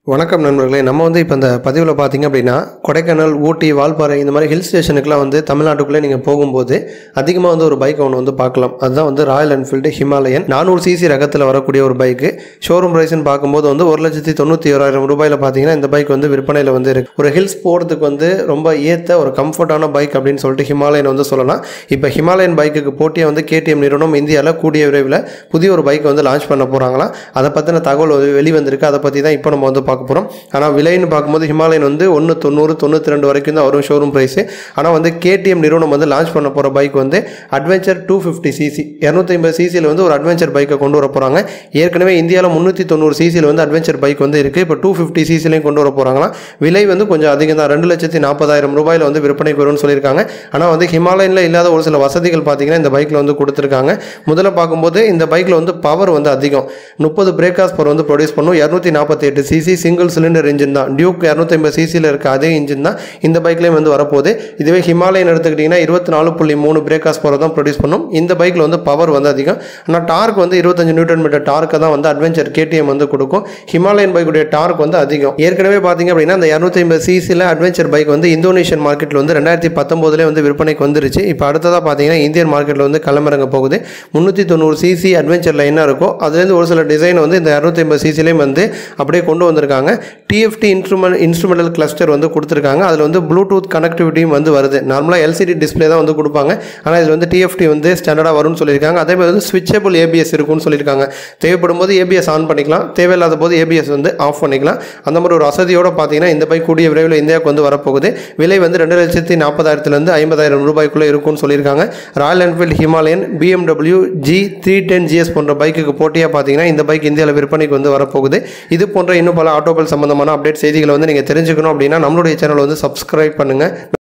வணக்கம் நண்பர்களே நம்ம வந்து இப்போ இந்த பதிவில் பார்த்தீங்க அப்படின்னா கொடைக்கானல் ஊட்டி வால்பாறை இந்த மாதிரி ஹில் ஸ்டேஷனுக்குலாம் வந்து தமிழ்நாட்டுக்குள்ளே நீங்கள் போகும்போது அதிகமாக வந்து ஒரு பைக் ஒன்று வந்து பார்க்கலாம் அதுதான் வந்து ராயல் என்ஃபீல்டு ஹிமாலயன் நானூறு சிசி ரகத்தில் வரக்கூடிய ஒரு பைக்கு ஷோரூம் ப்ரைஸ்னு பார்க்கும்போது வந்து ஒரு லட்சத்தி தொண்ணூற்றி ஓராயிரம் ரூபாயில் பார்த்தீங்கன்னா இந்த பைக் வந்து விற்பனையில் வந்து இருக்கு ஒரு ஹில்ஸ் போகிறதுக்கு வந்து ரொம்ப ஏற்ற ஒரு கம்ஃபர்ட்டான பைக் அப்படின்னு சொல்லிட்டு ஹிமாலயன் வந்து சொல்லலாம் இப்போ ஹிமாலயன் பைக்குக்கு போட்டியாக வந்து கேடிஎம் நிறுவனம் இந்தியாவில் கூடிய விரைவில் புதிய ஒரு பைக் வந்து லான்ச் பண்ண போகிறாங்களாம் அதை பற்றின தகவல் வந்து வெளிவந்திருக்கு அதை பற்றி தான் இப்போ நம்ம வந்து பார்க்க போகிறோம் ஆனால் விலைன்னு பார்க்கும்போது ஹிமாலயன் வந்து ஒன்று தொண்ணூறு தொண்ணூற்றி ரெண்டு வரைக்கும் தான் வரும் ஷோரூம் ப்ரைஸு ஆனால் வந்து கேடிஎம் நிறுவனம் வந்து லான்ச் பண்ண போகிற பைக் வந்து அட்வென்ச்சர் டூ ஃபிஃப்டி சிசி இரநூத்தி ஐம்பது சிசியில் வந்து ஒரு அட்வென்ச்சர் பைக்கை கொண்டு வர போகிறாங்க ஏற்கனவே இந்தியாவில் முந்நூற்றி தொண்ணூறு சிசியில் வந்து அட்வென்ச்சர் பைக் வந்து இருக்குது இப்போ டூ ஃபிஃப்டி சிசிலையும் கொண்டு வர போகிறாங்களாம் விலை வந்து கொஞ்சம் அதிகம் தான் ரெண்டு லட்சத்தி நாற்பதாயிரம் ரூபாயில் வந்து விற்பனைக்கு வரும்னு சொல்லியிருக்காங்க ஆனால் வந்து ஹிமாலயனில் இல்லாத ஒரு சில வசதிகள் பார்த்தீங்கன்னா இந்த பைக்கில் வந்து கொடுத்துருக்காங்க முதல்ல பார்க்கும்போது இந்த பைக்கில் வந்து பவர் வந்து அதிகம் முப்பது பிரேக்காஸ் பவர் வந்து ப்ரொடியூஸ் பண்ணும் இரநூத்தி நாற்பத்தி எட்டு சிசி சிங்கிள் சிலிண்டர் இன்ஜின் தான் டியூக் இரநூத்தி ஐம்பது சிசியில் இருக்க அதே இன்ஜின் தான் இந்த பைக்லேயும் வந்து வரப்போகுது இதுவே ஹிமாலயன் எடுத்துக்கிட்டிங்கன்னா இருபத்தி நாலு புள்ளி மூணு பிரேக்காஸ் பவர் தான் ப்ரொடியூஸ் பண்ணும் இந்த பைக்கில் வந்து பவர் வந்து அதிகம் ஆனால் டார்க் வந்து இருபத்தஞ்சு நியூட்டன் மீட்டர் டார்க்கை தான் வந்து அட்வென்ச்சர் கேடிஎம் வந்து கொடுக்கும் ஹிமாலயன் பைக்குடைய டார்க் வந்து அதிகம் ஏற்கனவே பார்த்தீங்க அப்படின்னா அந்த இரநூத்தி ஐம்பது சிசியில் அட்வென்ச்சர் பைக் வந்து இந்தோனேஷியன் மார்க்கெட்டில் வந்து ரெண்டாயிரத்தி பத்தொம்போதுலேயே வந்து விற்பனைக்கு வந்துருச்சு இப்போ அடுத்ததாக பார்த்தீங்கன்னா இந்தியன் மார்க்கெட்டில் வந்து களமிறங்க போகுது முந்நூற்றி தொண்ணூறு சிசி அட்வென்ச்சர் லைனாக இருக்கும் அதுலேருந்து ஒரு சில டிசைன் வந்து இந்த இரநூத்தி ஐம்பது சிசிலையும் வந்து அப்படியே கொண்டு வந்திருக்காங்க டிஎஃப்டி இன்ஸ்ட்ருமெண்ட் இன்ஸ்ட்ருமெண்டல் கிளஸ்டர் வந்து கொடுத்துருக்காங்க அதில் வந்து ப்ளூடூத் கனெக்டிவிட்டியும் வந்து வருது நார்மலாக எல்சிடி டிஸ்பிளே தான் வந்து கொடுப்பாங்க ஆனால் இதில் வந்து டிஎஃப்டி வந்து ஸ்டாண்டர்டாக வரும்னு சொல்லியிருக்காங்க அதே மாதிரி வந்து ஸ்விட்சபிள் ஏபிஎஸ் இருக்கும்னு சொல்லியிருக்காங்க தேவைப்படும் போது ஏபிஎஸ் ஆன் பண்ணிக்கலாம் தேவையில்லாத போது ஏபிஎஸ் வந்து ஆஃப் பண்ணிக்கலாம் அந்த மாதிரி ஒரு வசதியோடு பார்த்தீங்கன்னா இந்த பைக் கூடிய விரைவில் இந்தியாவுக்கு வந்து வரப்போகுது விலை வந்து ரெண்டு லட்சத்தி நாற்பதாயிரத்துலேருந்து ஐம்பதாயிரம் ரூபாய்க்குள்ளே இருக்கும்னு சொல்லியிருக்காங்க Royal Enfield Himalayan BMW G three ten GS போன்ற பைக்குக்கு போட்டியாக பார்த்தீங்கன்னா இந்த பைக் இந்தியாவில் விற்பனைக்கு வந்து வரப்போகுது இது போன்ற இன்னும் பல ஆட்டோபல் சம்பந்தமான அப்டேட் செய்திகளை வந்து நீங்கள் தெரிஞ்சுக்கணும் அப்படின்னா நம்மளுடைய சேனலை வந்து சப்ஸ்கிரைப் பண்ணுங்கள்